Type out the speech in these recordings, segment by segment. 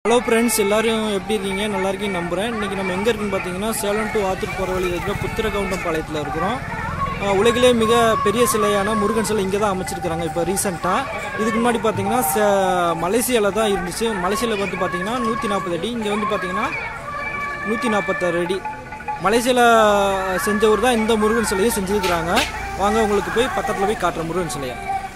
hello friends எல்லாரும் எப்படி இருக்கீங்க நல்லா இருக்கீங்க நம்புகிறேன் இன்றைக்கி நம்ம எங்கே இருக்குன்னு பார்த்தீங்கன்னா சேலம் டு ஆத்தூர் போகிற வழியில் இருக்கிற புத்திரகவுண்டம் பாளையத்தில் இருக்கிறோம் ஆஹ் உலகிலே மிக பெரிய சிலையான முருகன் சிலை இங்கே தான் அமைச்சிருக்கிறாங்க இப்போ ரீசெண்டாக இதுக்கு முன்னாடி பார்த்தீங்கன்னா ச- மலேசியாவில் தான் இருந்துச்சு மலேசியாவில் வந்து பார்த்தீங்கன்னா நூற்றி நாற்பது அடி இங்கே வந்து பார்த்தீங்கன்னா நூற்றி நாற்பத்தாறு அடி மலேசியாவில் செஞ்சவர் தான் இந்த முருகன் சிலையை செஞ்சுருக்கிறாங்க வாங்க உங்களுக்கு போய் பக்கத்தில் போய் காட்டுற முருகன் சிலையை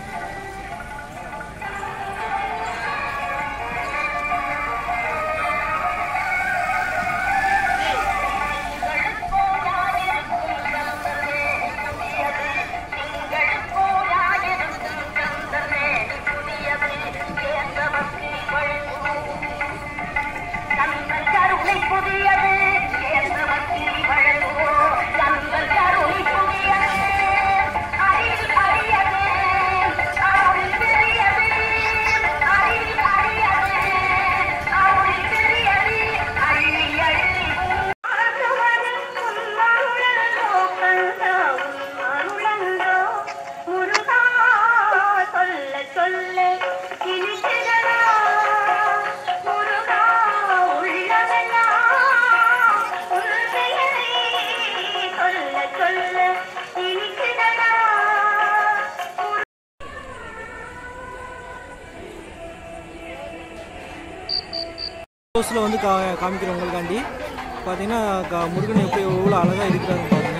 சொல்ல இனிக்கிறதா முருகா உள்ளமெல்லாம் உன் பெயரை சொல்ல சொல்ல இனிக்கிறதா ஹவுஸில் வந்து கா காமிக்கிறவங்களுக்காண்டி பார்த்தீங்கன்னா கா- முருகன் எப்படி எவ்வளோ அழகாக இருக்கிறாங்க பாருங்க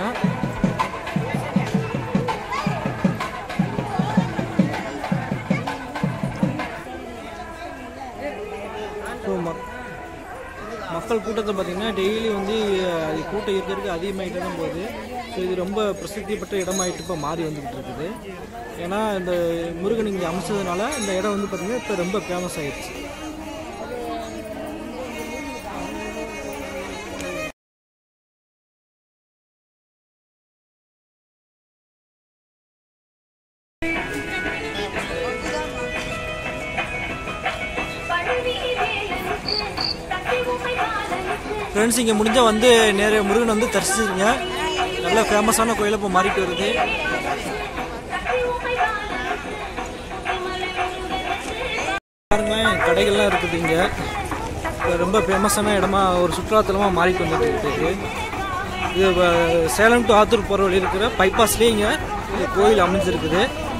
ஸோ மக் மக்கள் கூட்டத்தை பார்த்தீங்கன்னா டெய்லி வந்து அஹ், அது கூட்டம் இருக்கிறதுக்கு அதிகமாகிட்டே தான் போகுது ஸோ இது ரொம்ப பிரசித்தி பெற்ற இடமாயிட்டு இப்போ மாறி வந்துக்கிட்டு இருக்குது ஏன்னா இந்த முருகன் இங்கே அமைச்சதுனால இந்த இடம் வந்து பார்த்திங்கன்னா இப்போ ரொம்ப ஃபேமஸ் ஆயிடுச்சு ஃப்ரெண்ட்ஸ் இங்கே முடிஞ்சால் வந்து நேர முருகன் வந்து தரிசிச்சிருங்க நல்ல ஃபேமஸான கோயிலை இப்போ மாறிட்டு வருது பாருங்களேன் கடைகள்லாம் இருக்குது இங்கே இது ரொம்ப ஃபேமஸான இடமா ஒரு சுற்றுலாத்தலமாக மாறிட்டு வந்துட்டு இருக்குது இது வ- சேலம் டு ஆத்தூர் போகிற வழி இருக்கிற பைபாஸ்லேயே இங்கே இந்த கோயில் அமைஞ்சிருக்குது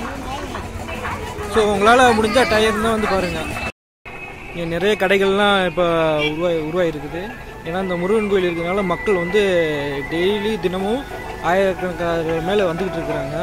ஸோ உங்களால் முடிஞ்சால் டயர்னா வந்து பாருங்கள் இங்கே நிறைய கடைகள்லாம் இப்போ உருவாகி உருவாகிருக்குது ஏன்னா இந்த முருகன் கோயில் இருக்கிறதுனால மக்கள் வந்து டெய்லி தினமும் ஆயிரக்கணக்கான மேலே வந்துக்கிட்டு இருக்கிறாங்க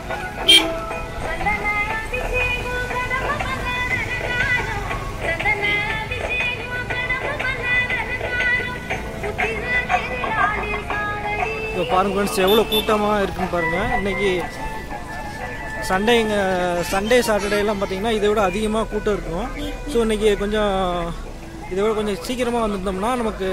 இப்போ பாருங்க ஃப்ரெண்ட்ஸ் எவ்வளோ கூட்டமாக இருக்குன்னு பாருங்கள் இன்னைக்கு சண்டேங்க சண்டே சாட்டர்டேலாம் பார்த்தீங்கன்னா இதை விட அதிகமாக கூட்டம் இருக்கும் ஸோ இன்னைக்கு கொஞ்சம் இதை விட கொஞ்சம் சீக்கிரமாக வந்திருந்தோம்னா நமக்கு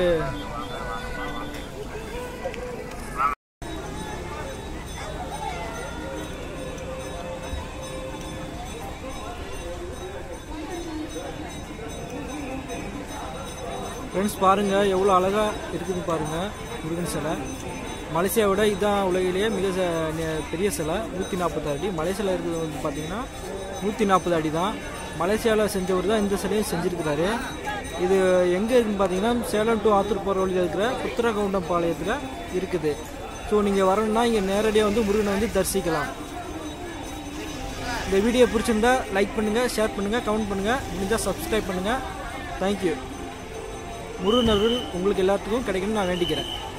ஃப்ரெண்ட்ஸ் பாருங்கள் எவ்வளோ அழகாக இருக்குது பாருங்கள் முருகன் சிலை மலேசியாவை விட இதுதான் உலகிலேயே மிக ச- நெ- பெரிய சிலை நூற்றி நாற்பது அடி மலேசியாவில் இருக்கிறது வந்து பார்த்தீங்கன்னா நூற்றி நாற்பது அடி தான் மலேசியாவில் செஞ்சவர் தான் இந்த சிலையும் செஞ்சுருக்கிறாரு இது எங்கே இருக்குன்னு பார்த்தீங்கன்னா சேலம் டு ஆத்தூர் போகிற வழியில் இருக்கிற புத்திரகவுண்டம் பாளையத்தில் இருக்குது ஸோ நீங்கள் வரணும்னா இங்கே நேரடியாக வந்து முருகனை வந்து தரிசிக்கலாம் இந்த வீடியோ பிடிச்சிருந்தா லைக் பண்ணுங்கள் ஷேர் பண்ணுங்கள் கமெண்ட் பண்ணுங்கள் முடிஞ்சால் சப்ஸ்கிரைப் பண்ணுங்கள் தேங்க்யூ முருகனர்கள் உங்களுக்கு எல்லாத்துக்கும் கிடைக்கும்னு நான் வேண்டிக்கிறேன்